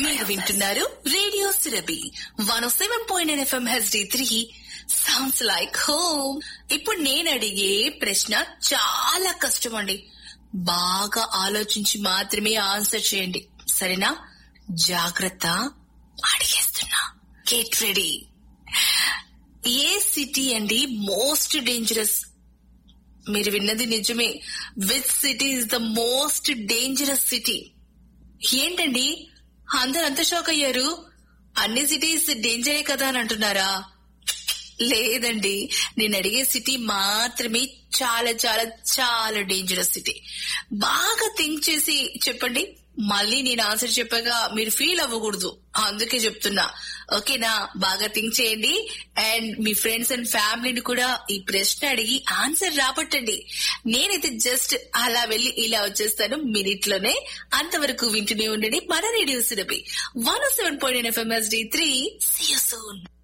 మీరు వింటున్నారు రేడియో సిరబి one seven point nine FM HD three sounds like home ఇప్పుడు నేను అడిగే ప్రశ్న చాలా కష్టం అండి బాగా ఆలోచించి మాత్రమే ఆన్సర్ చేయండి సరేనా జాగ్రత్త అడిగేస్తున్నా గెట్ రెడీ ఏ సిటీ అండి మోస్ట్ డేంజరస్ మీరు విన్నది నిజమే which city is the most dangerous city ఏంటండి అందరూ అంత షాక్ అయ్యారు అన్ని సిటీస్ డేంజరే కదా అని అంటున్నారా లేదండి నేను అడిగే సిటీ మాత్రమే చాలా చాలా చాలా డేంజరస్ సిటీ బాగా థింక్ చేసి చెప్పండి మళ్ళీ నేను ఆన్సర్ చెప్పాక మీరు ఫీల్ అవ్వకూడదు అందుకే చెప్తున్నా ఓకేనా బాగా థింక్ చేయండి అండ్ మీ ఫ్రెండ్స్ అండ్ ఫ్యామిలీని కూడా ఈ ప్రశ్న అడిగి ఆన్సర్ రాబట్టండి నేనైతే జస్ట్ అలా వెళ్ళి ఇలా వచ్చేస్తాను మినిట్ లోనే అంతవరకు వింటూనే ఉండండి మన రేడియో సిరపి one seven point FM SD three see soon